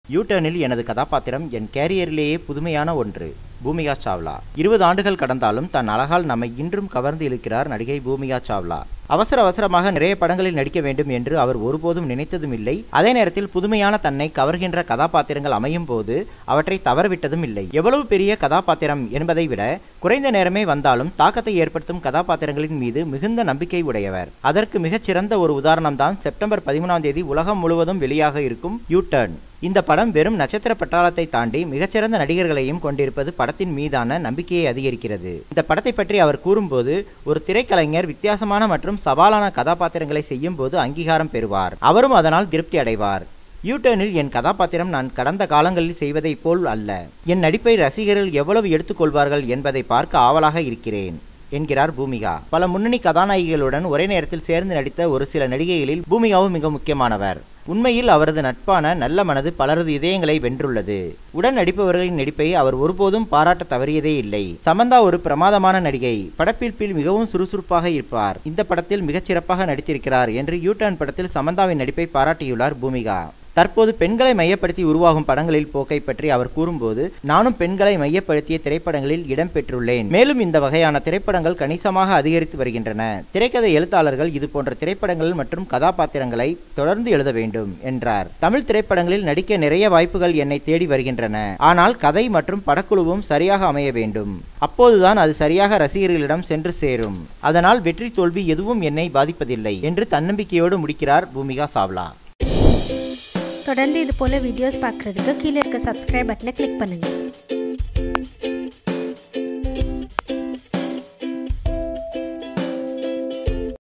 யூடர்னில் எனது கதாபாத்திரம் என் கேரியரிலேயே புதுமையான ஒன்று பூமிகா சாவ்லா இருபது ஆண்டுகள் கடந்தாலும் தன் அழகால் நம்மை இன்றும் கவர்ந்து இழுக்கிறார் நடிகை பூமிகா சாவ்லா அவசர அவசரமாக நிறைய படங்களில் நடிக்க வேண்டும் என்று அவர் ஒருபோதும் நினைத்ததும் இல்லை அதே நேரத்தில் புதுமையான தன்னை கவர்கின்ற கதாபாத்திரங்கள் அமையும் போது அவற்றை தவறவிட்டதும் இல்லை எவ்வளவு பெரிய கதாபாத்திரம் என்பதை விட குறைந்த நேரமே வந்தாலும் தாக்கத்தை ஏற்படுத்தும் கதாபாத்திரங்களின் மீது மிகுந்த நம்பிக்கை உடையவர் அதற்கு மிகச்சிறந்த ஒரு உதாரணம்தான் செப்டம்பர் பதிமூணாம் தேதி உலகம் முழுவதும் வெளியாக இருக்கும் யூ டர்ன் இந்த படம் வெறும் நட்சத்திர பட்டாளத்தை தாண்டி மிகச்சிறந்த நடிகர்களையும் கொண்டிருப்பது படத்தின் மீதான நம்பிக்கையை அதிகரிக்கிறது இந்த படத்தை பற்றி அவர் கூறும்போது ஒரு திரைக்கலைஞர் வித்தியாசமான மற்றும் சவாலான கதாபாத்திரங்களை செய்யும் போது அங்கீகாரம் பெறுவார் அவரும் அதனால் திருப்தி அடைவார் யூடர்னில் என் கதாபாத்திரம் நான் கடந்த காலங்களில் செய்வதைப் போல் அல்ல என் நடிப்பை ரசிகர்கள் எவ்வளவு எடுத்துக்கொள்வார்கள் என்பதை பார்க்க ஆவலாக இருக்கிறேன் என்கிறார் பூமிகா பல முன்னணி கதாநாயகிகளுடன் ஒரே நேரத்தில் சேர்ந்து நடித்த ஒரு சில நடிகைகளில் பூமிகாவும் மிக முக்கியமானவர் உண்மையில் அவரது நட்பான நல்ல மனது பலரது இதயங்களை வென்றுள்ளது உடன் நடிப்பவர்களின் நடிப்பை அவர் ஒருபோதும் பாராட்ட தவறியதே இல்லை சமந்தா ஒரு பிரமாதமான நடிகை படப்பிடிப்பில் மிகவும் சுறுசுறுப்பாக இருப்பார் இந்த படத்தில் மிகச்சிறப்பாக நடித்திருக்கிறார் என்று யூடர்ன் படத்தில் சமந்தாவின் நடிப்பை பாராட்டியுள்ளார் பூமிகா தற்போது பெண்களை மையப்படுத்தி உருவாகும் படங்களில் போக்கை பற்றி அவர் கூறும்போது நானும் பெண்களை மையப்படுத்திய திரைப்படங்களில் இடம்பெற்றுள்ளேன் மேலும் இந்த வகையான திரைப்படங்கள் கணிசமாக அதிகரித்து வருகின்றன திரைக்கதை எழுத்தாளர்கள் இது போன்ற திரைப்படங்கள் மற்றும் கதாபாத்திரங்களை தொடர்ந்து எழுத வேண்டும் என்றார் தமிழ் திரைப்படங்களில் நடிக்க நிறைய வாய்ப்புகள் என்னை தேடி வருகின்றன ஆனால் கதை மற்றும் படக்குழுவும் சரியாக அமைய வேண்டும் அப்போதுதான் அது சரியாக ரசிகர்களிடம் சென்று சேரும் அதனால் வெற்றி தோல்வி எதுவும் என்னை பாதிப்பதில்லை என்று தன்னம்பிக்கையோடு முடிக்கிறார் பூமிகா சாவ்லா தொடர்ந்து இது போல் வீடியோஸ் பார்க்குறதுக்கு கீழே இருக்க சப்ஸ்கிரைப் பட்டனை கிளிக் பண்ணுங்கள்